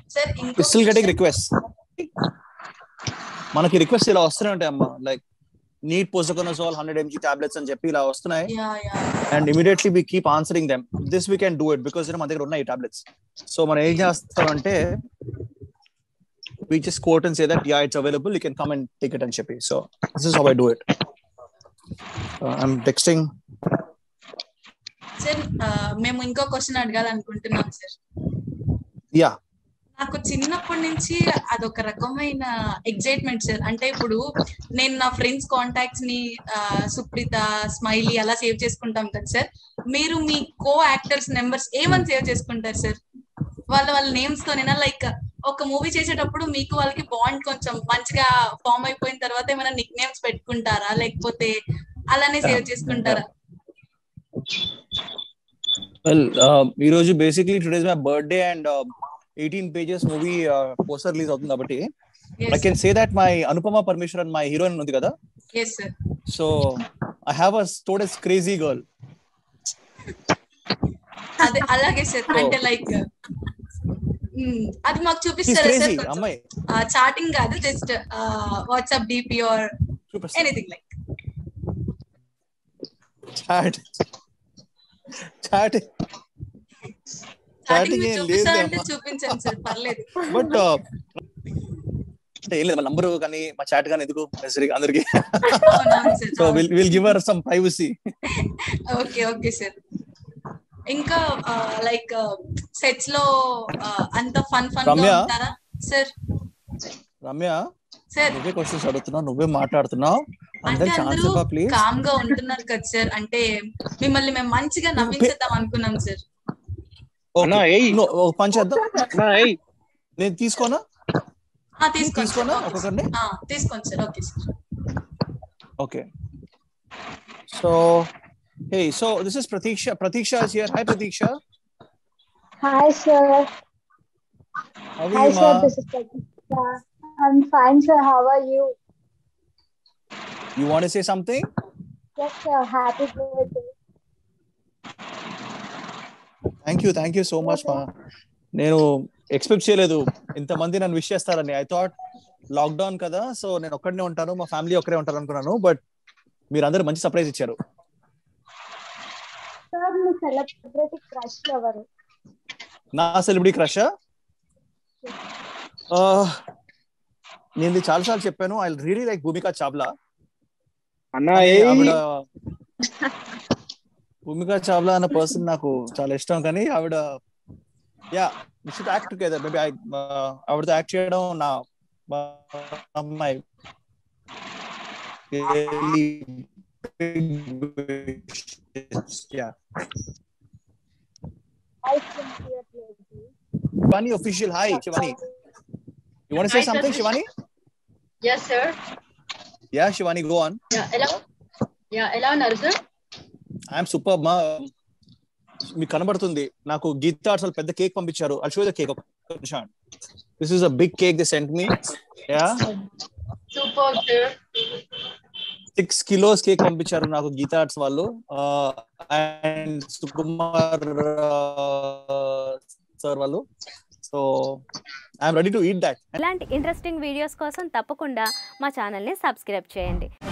Sir ఇంకో still getting request మనకి request ఇలా వస్తూనే ఉంటాయి అమ్మా like neat posaconazole hundred mg tablets అని చెప్పి ఇలా వస్తున్నాయి ya ya and immediately we keep answering them this we can do it because మన దగ్గర ఉన్నాయి టాబ్లెట్స్ సో మనం ఏం చేస్తామంటే we just quote and say that yeah it's available you can come and take it and ship it so this is how i do it uh, i'm texting sir మేము ఇంకో question అడగాలనుకుంటున్నాం sir yeah నాకు చిన్నప్పటి నుంచి అదొక రకమైన excitement sir అంటే ఇప్పుడు నేను నా ఫ్రెండ్స్ కాంటాక్ట్స్ ని ఆ, సుప్రీత స్మైలీ అలా సేవ్ చేసుకుంటాం కదా సార్ మీరు మీ కో యాక్టర్స్ నెంబర్స్ ఏమని సేవ్ చేసుకుంటారు సార్ వాళ్ళ వాళ్ళ నేమ్స్ తోనేనా లైక్ ఒక మూవీ చేసేటప్పుడు మీకు వాళ్ళకి బాండ్ కొంచెం మంచిగా ఫామ్ అయిపోయిన తర్వాత ఏమైనా నిక్ నేమ్స్ పెట్టుకుంటారా లేకపోతే అలానే సేవ్ చేసుకుంటారా well uh, ఈ రోజు basically today's my birthday and eighteen pages movie poster release అవుతుంది కాబట్టి I can say that my Anupama Parameswaran my heroine ఉంది కదా yes sir so I have a stored as crazy girl అదే అలాగే సార్ అంటే లైక్ అది మాకు షీస్ చూపిస్తారా క్రేజీ సార్ అమ్మాయి చాటింగ్ కాదు జస్ట్ వాట్సాప్ డిపి ఆర్ చూపిస్తా anything like chat chat chatting Chatting ఏం చూపిస్తారంటే లేదమ్మా. చూపించండి సార్ పర్లేదు బట్ అంటే ఏం లేదు మా నంబర్ కానీ మా చాట్ కానీ ఎందుకు necessary గా అందరికి so will will give our some privacy okay okay sir ఇంకా లైక్ సెట్స్ లో uh, అంత ఫన్ ఫన్ గా రమ్య? ఉంటారా సార్ రమ్య సార్ నువ్వే క్వశ్చన్స్ అడుగుతున్నావు నువ్వే మాట్లాడుతున్నావు అంటే అందరికి ఛాన్స్ అందరూ ఇవ్వ ప్లీజ్ కామ్ గా ఉంటున్నారు కదా సార్ అంటే మిమ్మల్ని మేము మంచిగా నవ్వించేద్దాం అనుకున్నాం సార్ అన్నా ఏయ్ ఒక పని చేద్దాం అన్నా ఏయ్ నేను తీసుకోనా ఆ, తీసుకోండి తీసుకోనా సార్. Okay sir. ఒక్కొక్కరిని ఆ, తీసుకోండి sir okay sir okay so hey so this is Prateeksha Prateeksha is here hi Prateeksha Hi, sir. How Hi, you sir. మా This is Pratisha. I'm fine, sir. How are you? You want to say something Yes, sir. Happy birthday. Thank you thank you so much మా నేను expect చేయలేదు ఇంతమంది నన్ను wish చేస్తారని I thought lockdown కదా so నేను ఒక్కడనే ఉంటాను మా ఫ్యామిలీ ఒక్కరే ఉంటారు అనుకున్నాను బట్ మీరందరూ మంచి సర్ప్రైజ్ ఇచ్చారు Sir, మీ సెలబ్రిటీ క్రష్ ఎవరు నా సెలబ్రిటీ క్రష్ నేను ఇది చాలాసార్లు చెప్పాను I really like Bhumika Chawla అన్నా కానీ ఏయ్ ఆవిడ భూమికా చావ్లా అన్న పర్సన్ నాకు చాలా ఇష్టం కానీ ఆవిడ ya should act together maybe I ఆవిడతో యాక్ట్ చేయడం నా మా అమ్మాయి ya Hi, sincere lady. Shivani official hi Shivani you want to say Hi, something Satish. Shivani Yes, sir. yeah Shivani go on Yeah, ఎలా యా ఎలా ఉన్నారు సార్ ఐఎమ్ సూపర్ మా మీకు కనబడుతుంది నాకు గీతా అసలు పెద్ద కేక్ పంపించారు I show the cake this is a big cake the sent me ya super sir six kilos cake పంపించారు నాకు గీతా ఆర్ట్స్ వాళ్ళు అండ్ సుకుమార్ సార్ వాళ్ళు so I'm ready to eat that ఇలాంటి ఇంట్రెస్టింగ్ వీడియోస్ కోసం తప్పకుండా మా ఛానల్ని సబ్స్క్రైబ్ చేయండి